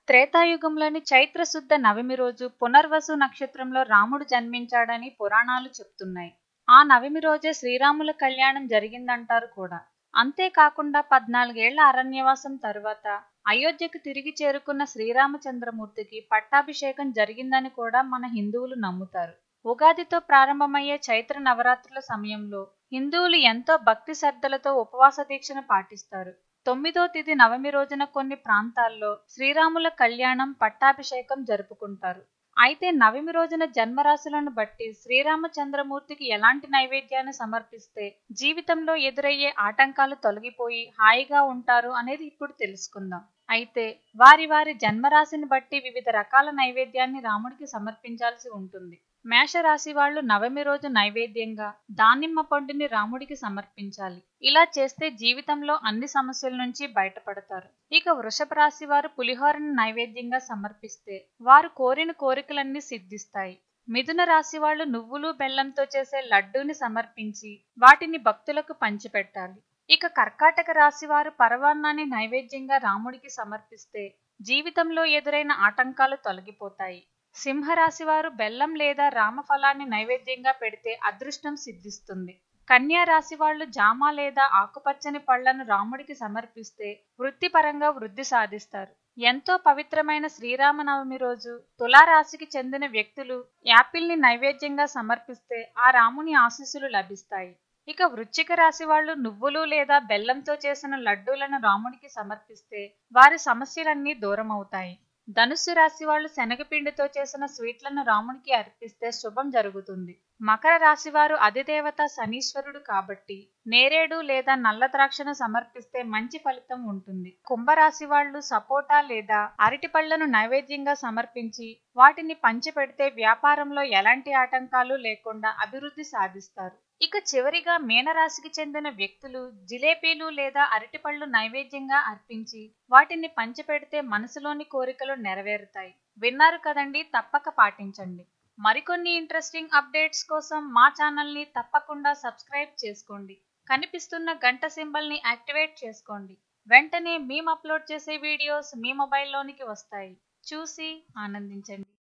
త్రేతాయుగంలోని చైత్ర శుద్ధ నవమి రోజు పునర్వసు నక్షత్రంలో రాముడు జన్మించాడని పురాణాలు చెప్తున్నాయి ఆ నవమి రోజే శ్రీరాముల కళ్యాణం జరిగిందంటారు కూడా అంతేకాకుండా పద్నాలుగేళ్ల అరణ్యవాసం తరువాత అయోధ్యకు తిరిగి చేరుకున్న శ్రీరామచంద్రమూర్తికి పట్టాభిషేకం జరిగిందని కూడా మన హిందువులు నమ్ముతారు ఉగాదితో ప్రారంభమయ్యే చైత్ర నవరాత్రుల సమయంలో హిందువులు ఎంతో భక్తి శ్రద్ధలతో ఉపవాస దీక్షను పాటిస్తారు తొమ్మిదో తిథి నవమి రోజున కొన్ని ప్రాంతాల్లో శ్రీరాముల కళ్యాణం పట్టాభిషేకం జరుపుకుంటారు అయితే నవమి రోజున జన్మరాశులను బట్టి శ్రీరామచంద్రమూర్తికి ఎలాంటి నైవేద్యాన్ని సమర్పిస్తే జీవితంలో ఎదురయ్యే ఆటంకాలు తొలగిపోయి హాయిగా ఉంటారు అనేది ఇప్పుడు తెలుసుకుందాం అయితే వారి వారి జన్మరాశిని బట్టి వివిధ రకాల నైవేద్యాన్ని రాముడికి సమర్పించాల్సి ఉంటుంది మేషరాశి వాళ్ళు నవమి రోజు నైవేద్యంగా దానిమ్మ పండుని రాముడికి సమర్పించాలి ఇలా చేస్తే జీవితంలో అన్ని సమస్యల నుంచి బయటపడతారు ఇక వృషభ రాశి వారు పులిహోరను నైవేద్యంగా సమర్పిస్తే వారు కోరిన కోరికలన్నీ సిద్ధిస్తాయి మిథున రాశి వాళ్ళు నువ్వులు బెల్లంతో చేసే లడ్డూని సమర్పించి వాటిని భక్తులకు పంచిపెట్టాలి ఇక కర్కాటక రాశి వారు పరవాన్నాన్ని నైవేద్యంగా రాముడికి సమర్పిస్తే జీవితంలో ఎదురైన ఆటంకాలు తొలగిపోతాయి సింహరాశి వారు బెల్లం లేదా రామఫలాన్ని నైవేద్యంగా పెడితే అదృష్టం సిద్ధిస్తుంది కన్యా రాశి వాళ్ళు జామ లేదా ఆకుపచ్చని పళ్లను రాముడికి సమర్పిస్తే వృత్తిపరంగా వృద్ధి సాధిస్తారు ఎంతో పవిత్రమైన శ్రీరామనవమి రోజు తులారాశికి చెందిన వ్యక్తులు యాపిల్ని నైవేద్యంగా సమర్పిస్తే ఆ రాముని ఆశీస్సులు లభిస్తాయి ఇక వృశ్చిక రాశి వాళ్ళు నువ్వులు లేదా బెల్లంతో చేసిన లడ్డూలను రాముడికి సమర్పిస్తే వారి సమస్యలన్నీ దూరం అవుతాయి ధనుస్సు రాశి వాళ్ళు శనగపిండితో చేసిన స్వీట్లను రాముడికి అర్పిస్తే శుభం జరుగుతుంది మకర రాశి వారు అధిదేవత శనీశ్వరుడు కాబట్టి నేరేడు లేదా నల్ల ద్రాక్షను సమర్పిస్తే మంచి ఫలితం ఉంటుంది కుంభరాశి వాళ్ళు సపోటా లేదా అరటి పళ్లను నైవేద్యంగా సమర్పించి వాటిని పంచిపెడితే వ్యాపారంలో ఎలాంటి ఆటంకాలు లేకుండా అభివృద్ధి సాధిస్తారు ఇక చివరిగా మీనరాశికి చెందిన వ్యక్తులు జిలేబీలు లేదా అరటిపళ్ళు నైవేద్యంగా అర్పించి వాటిని పంచిపెడితే మనసులోని కోరికలు నెరవేరుతాయి విన్నారు కదండి తప్పక పాటించండి మరికొన్ని ఇంట్రెస్టింగ్ అప్డేట్స్ కోసం మా ఛానల్ని తప్పకుండా సబ్స్క్రైబ్ చేసుకోండి కనిపిస్తున్న గంట సింబల్ని యాక్టివేట్ చేసుకోండి వెంటనే మేము అప్లోడ్ చేసే వీడియోస్ మీ మొబైల్లోనికి వస్తాయి చూసి ఆనందించండి